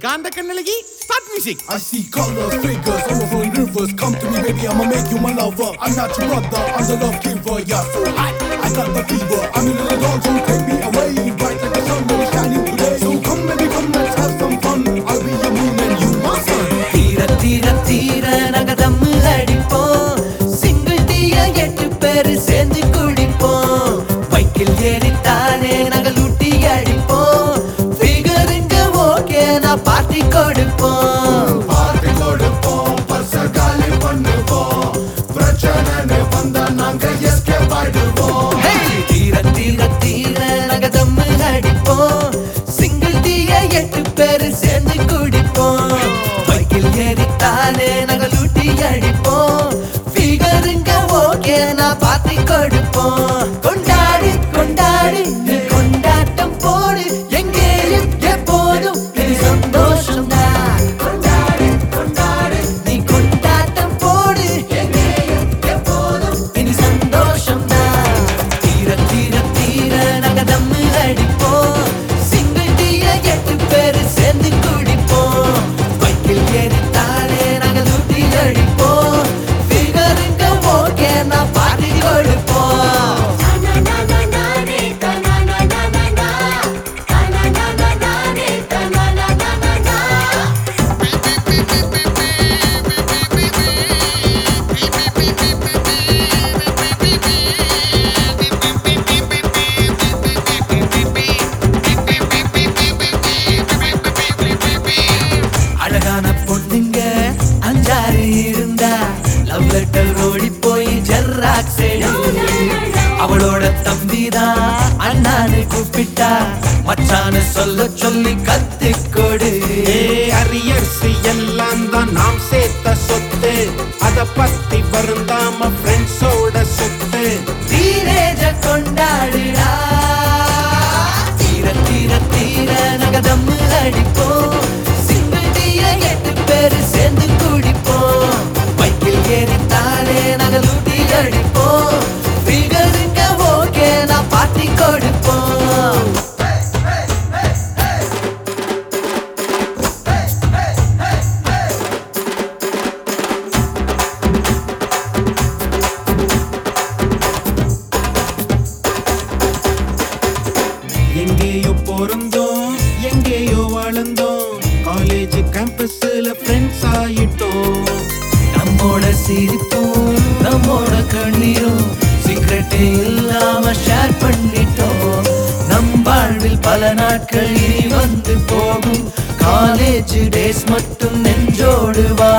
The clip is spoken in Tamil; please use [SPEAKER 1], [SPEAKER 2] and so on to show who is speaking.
[SPEAKER 1] காந்த கண்ணழகி start music
[SPEAKER 2] I see colors, figures, overflowing rivers. Come to me, baby, I'ma make you my lover. I'm not your brother, I'm the love giver. Yeah, so hot, I got the fever. I'm in the dog, so take me away. Bright like the sun, really shining today. So come, baby, come, let's have some fun. I'll be your moon and you my sun.
[SPEAKER 3] தீர தீர தீர நாங்க தம்மு அடிப்போம் சிங்கிள் டீய எட்டு பேரு சேர்ந்து குடிப்போம் பைக்கில் ஏறித்தானே நாங்க லூட்டி அடிப்போம் ஃபிகருங்க ஓகே நான் பார்ட்டி கொடுப்போம்
[SPEAKER 2] பார்ட்டி கொடுப்போம், பர்ச காலி பண்ணுவோம். பிரச்சனைன்னு வந்தா நாங்க escape ஆயிடுவோம்.
[SPEAKER 3] ஹேய்! தீர தீர தீர நாங்க தம்மு அடிப்போம் சிங்கிள் டீய எட்டு பேரு சேர்ந்து குடிப்போம் பைக்கில் ஏறித்தானே நாங்க லூட்டி அடிப்போம் ஃபிகருங்க ஓகே நான் பார்ட்டி கொடுப்போம் கொண்டாடி கொண்டாடி நீ கொண்டாட்டம் போடு எங்கேயும் எப்போதும் இது சந்தோஷம் தான் கொண்டாடி கொண்டாடி நீ கொண்டாட்டம் போடு எங்கேயும் எப்போதும் இனி சந்தோஷம் தான் தீர தீர தீர நாங்க தம்மு அடிப்போம் சிங்கிள் டீய எட்டு பேரு சேர்ந்து குடிப்போம் பைக்கில் ஏறித்தானே நாங்க லூட்டி அடிப்போம் ஃபிகருங்க ஓகே நான் பாட்டி கொடுப்போம் அழகான பொண்ணுங்க அஞ்சாறு இருந்தா லவ் லெட்டர் ஓடி போய் ஜெர்ராக்ஸ் அவளோட தம்பிதான் அண்ணான்னு கூப்பிட்டா மச்சான்னு சொல்ல சொல்லி கத்துக்கொடு
[SPEAKER 1] அரியர்ஸ் எல்லாம் தான் நாம் சேர்த்த சொத்து அத பத்தி வருந்தாம ஃப்ரெண்ட்ஸோட சொத்து
[SPEAKER 3] டீனேஜ கொண்டாடுடா தீர தீர தீர நகதம்மு அடிப்போம் சிங்கிள் டீய எட்டு பேரு சேர்ந்து குடிப்போம் பைக்கில் ஏறித்தானே நகலூட்டி அடிப்போம் ஃபிகருங்க ஓகே நான் பாட்டி கொடுப்போம்
[SPEAKER 1] எங்கேயோ பிறந்தோம் எங்கேயோ வளர்ந்தோம் காலேஜ் கேம்பஸ்ல ஃப்ரெண்ட்ஸ் ஆயிட்டோம்
[SPEAKER 3] நம்மோட சிரிப்பும் நம்மோட கண்ணீரும் சீக்கிரட்டே இல்லாம ஷேர் பண்ணிட்டோம் நம் வாழ்வில் பல நாட்கள் இனி வந்து போகும் காலேஜ் டேஸ் மட்டும் நெஞ்சோடு வா